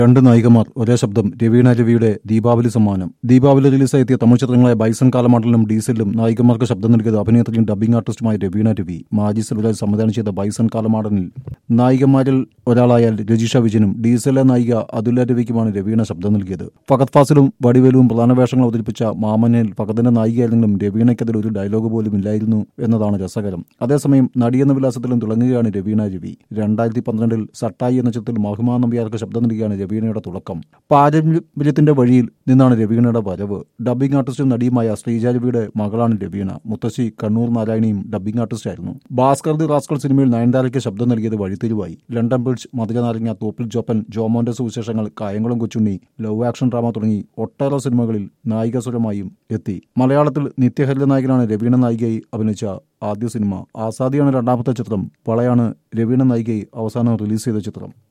രണ്ട് നായികമാർ ഒരേ ശബ്ദം രവീണ രവിയുടെ ദീപാവലി സമ്മാനം ദീപാവലി റിലീസായെത്തിയ തമിഴ് ചിത്രങ്ങളായ ബൈസൺ കാലമാടലിലും ഡീസലിലും നായികമാർക്ക് ശബ്ദം നൽകിയത് അഭിനേത്രിയും ഡബ്ബിംഗ് ആർട്ടിസ്റ്റുമായ രവീണ രവി മാജി സെൽവരാജ് സംവിധാനം ചെയ്ത ബൈസൺ കാലമാടനിൽ നായികമാരിൽ ഒരാളായാൽ രജിഷ വിജയനും ഡീസലിലെ നായിക അതുല രവിക്കുമാണ് രവീണ ശബ്ദം നൽകിയത് ഫഹദ് ഫാസിലും വടിവേലുവും പ്രധാന വേഷങ്ങൾ അവതരിപ്പിച്ച മാമനിൽ ഫഹദിന്റെ നായികയായിരുന്നെങ്കിലും രവീണയ്ക്കതിൽ ഒരു ഡയലോഗ് പോലും ഇല്ലായിരുന്നു എന്നതാണ് രസകരം അതേസമയം നടിയെന്ന വിലാസത്തിലും തിളങ്ങുകയാണ് രവീണ രവി രണ്ടായിരത്തി പന്ത്രണ്ടിൽ സട്ടായി എന്ന ചിത്രത്തിൽ മഹിമാ നമ്പ്യാർക്ക് ശബ്ദം നൽകിയാണ് രവീണയുടെ തുടക്കം പാരമ്പര്യത്തിന്റെ വഴിയിൽ നിന്നാണ് രവീണയുടെ വരവ് ഡബ്ബിംഗ് ആർട്ടിസ്റ്റും നടിയുമായ ശ്രീജ രവിയുടെ മകളാണ് രവീണ മുത്തശ്ശി കണ്ണൂർ നാരായണിയും ഡബ്ബിംഗ് ആർട്ടിസ്റ്റായിരുന്നു ഭാസ്കർ ദി റാസ്കൽ സിനിമയിൽ നയൻതാരയ്ക്ക് ശബ്ദം നൽകിയത് വഴിത്തിരിവായി ലണ്ടൻ ബ്രിഡ്ജ് മധുര നാരങ്ങ തോപ്പിൽ ജോപ്പൻ ജോമോന്റെ സുവിശേഷങ്ങൾ Kayamkulam Kochunni love action drama തുടങ്ങി ഒട്ടേറെ സിനിമകളിൽ നായികസ്വരമായും എത്തി മലയാളത്തിൽ നിത്യഹരിത നായകനാണ് രവീണ നായികയായി അഭിനയിച്ച ആദ്യ സിനിമ ആസാദിയാണ് രണ്ടാമത്തെ ചിത്രം വളയാണ് രവീണ നായികയായി അവസാനം റിലീസ് ചെയ്ത ചിത്രം